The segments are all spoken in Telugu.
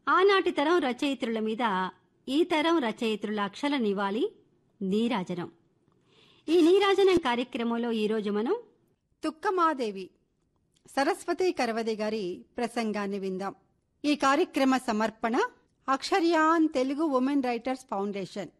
ఆనాటి తరం రచయిత్రుల మీద ఈ తరం రచయిత్రుల అక్షర నివాళి నీరాజనం ఈ నీరాజనం కార్యక్రమంలో ఈరోజు మనం తుక్కమాదేవి సరస్వతి కరవది గారి ప్రసంగాన్ని విందాం ఈ కార్యక్రమ సమర్పణ Aksharyaan Telugu women writers foundation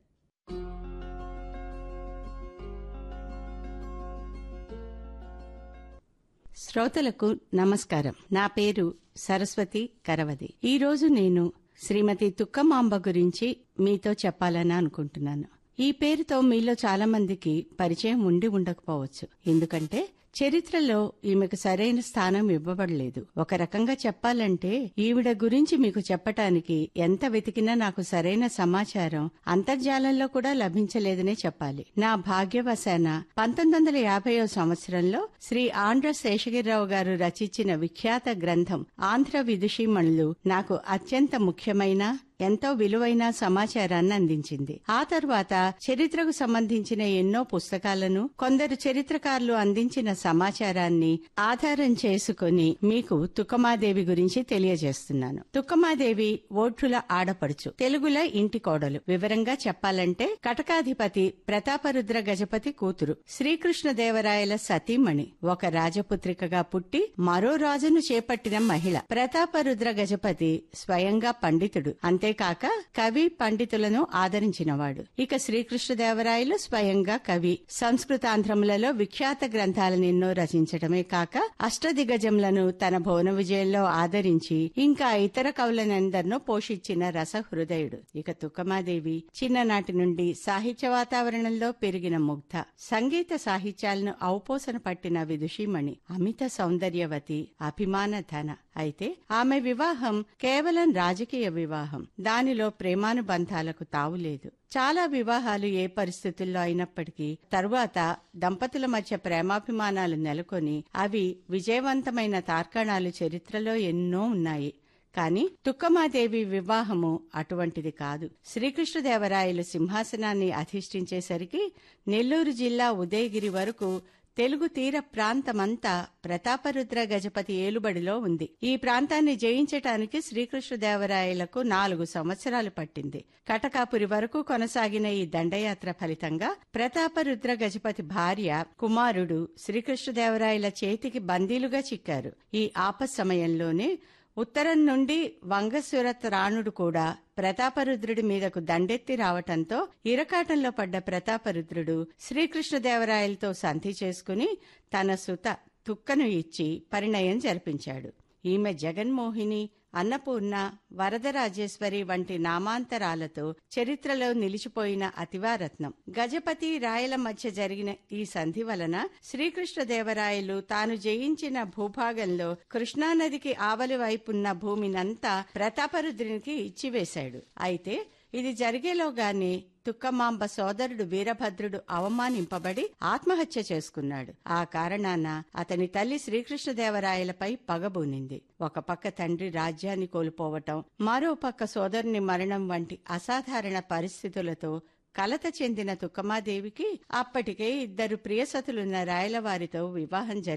శ్రోతలకు నమస్కారం నా పేరు సరస్వతి కరవది ఈ రోజు నేను శ్రీమతి తుక్కమాంబ గురించి మీతో చెప్పాలని అనుకుంటున్నాను ఈ పేరుతో మీలో చాలా మందికి పరిచయం ఉండి ఉండకపోవచ్చు ఎందుకంటే చరిత్రలో ఈమెకు సరైన స్థానం ఇవ్వబడలేదు ఒక రకంగా చెప్పాలంటే ఈవిడ గురించి మీకు చెప్పటానికి ఎంత వెతికినా నాకు సరైన సమాచారం అంతర్జాలంలో కూడా లభించలేదనే చెప్పాలి నా భాగ్యవశాన పంతొమ్మిది వందల యాభైవ సంవత్సరంలో శ్రీ ఆంధ్ర శేషగిరిరావు గారు రచించిన విఖ్యాత గ్రంథం ఆంధ్ర విదుషీమణులు నాకు అత్యంత ముఖ్యమైన ఎంతో విలువైన సమాచారాన్ని అందించింది ఆ తర్వాత చరిత్రకు సంబంధించిన ఎన్నో పుస్తకాలను కొందరు చరిత్రకారులు అందించిన సమాచారాన్ని ఆధారం చేసుకుని మీకు తుక్కమాదేవి గురించి తెలియజేస్తున్నాను తుక్కమాదేవి ఓఠుల ఆడపడుచు తెలుగుల ఇంటి కోడలు వివరంగా చెప్పాలంటే కటకాధిపతి ప్రతాపరుద్ర గజపతి కూతురు శ్రీకృష్ణదేవరాయల సతీమణి ఒక రాజపుత్రికగా పుట్టి మరో రాజును చేపట్టిన మహిళ ప్రతాపరుద్ర గజపతి స్వయంగా పండితుడు అంతేకాక కవి పండితులను ఆదరించినవాడు ఇక శ్రీకృష్ణదేవరాయలు స్వయంగా కవి సంస్కృతాంధ్రములలో విఖ్యాత గ్రంథాలను ఎన్నో రచించడమే కాక అష్టదిగజములను తన భువన విజయంలో ఆదరించి ఇంకా ఇతర కవులనందరినో పోషించిన రసహృదయుడు ఇక తుక్కమాదేవి చిన్ననాటి నుండి సాహిత్య వాతావరణంలో పెరిగిన ముగ్ధ సంగీత సాహిత్యాలను ఔపోసన పట్టిన విదుషీమణి అమిత సౌందర్యవతి అభిమాన ధన అయితే ఆమె వివాహం కేవలం రాజకీయ వివాహం దానిలో ప్రేమానుబంధాలకు తావులేదు చాలా వివాహాలు ఏ పరిస్థితుల్లో అయినప్పటికీ తరువాత దంపతుల మధ్య ప్రేమాభిమానాలు నెలకొని అవి విజయవంతమైన తార్కాణాలు చరిత్రలో ఎన్నో ఉన్నాయి కాని తుక్కమాదేవి వివాహము అటువంటిది కాదు శ్రీకృష్ణదేవరాయలు సింహాసనాన్ని అధిష్ఠించేసరికి నెల్లూరు జిల్లా ఉదయగిరి వరకు తెలుగు తీర ప్రాంతమంతా ప్రతాపరుద్ర గజపతి ఏలుబడిలో ఉంది ఈ ప్రాంతాన్ని జయించటానికి శ్రీకృష్ణదేవరాయలకు నాలుగు సంవత్సరాలు పట్టింది కటకాపురి వరకు కొనసాగిన ఈ దండయాత్ర ఫలితంగా ప్రతాపరుద్ర గజపతి భార్య కుమారుడు శ్రీకృష్ణదేవరాయల చేతికి బందీలుగా చిక్కారు ఈ ఆప సమయంలోనే ఉత్తరం నుండి వంగసురత్ రాణుడు కూడా ప్రతాపరుద్రుడి మీదకు దండెత్తి రావటంతో ఇరకాటంలో పడ్డ ప్రతాపరుద్రుడు శ్రీకృష్ణదేవరాయలతో సంధి చేసుకుని తన సుత తుక్కను ఇచ్చి పరిణయం జరిపించాడు ఈమె జగన్మోహిని అన్నపూర్ణ వరదరాజేశ్వరి వంటి నామాంతరాలతో చరిత్రలో నిలిచిపోయిన అతివారత్నం గజపతి రాయల మధ్య జరిగిన ఈ సంధి వలన శ్రీకృష్ణదేవరాయలు తాను జయించిన భూభాగంలో కృష్ణానదికి ఆవలి వైపున్న భూమినంతా ప్రతాపరుద్రునికి ఇచ్చివేశాడు అయితే ఇది జరిగేలోగానే తుక్కమాంబ సోదరుడు వీరభద్రుడు అవమానింపబడి ఆత్మహత్య చేసుకున్నాడు ఆ కారణాన అతని తల్లి శ్రీకృష్ణదేవరాయలపై పగబూనింది ఒక పక్క తండ్రి రాజ్యాన్ని కోల్పోవటం మరో పక్క సోదరుని మరణం వంటి అసాధారణ పరిస్థితులతో కలత చెందిన తుక్కమాదేవికి అప్పటికే ఇద్దరు ప్రియసతులున్న రాయలవారితో వివాహం జరిగింది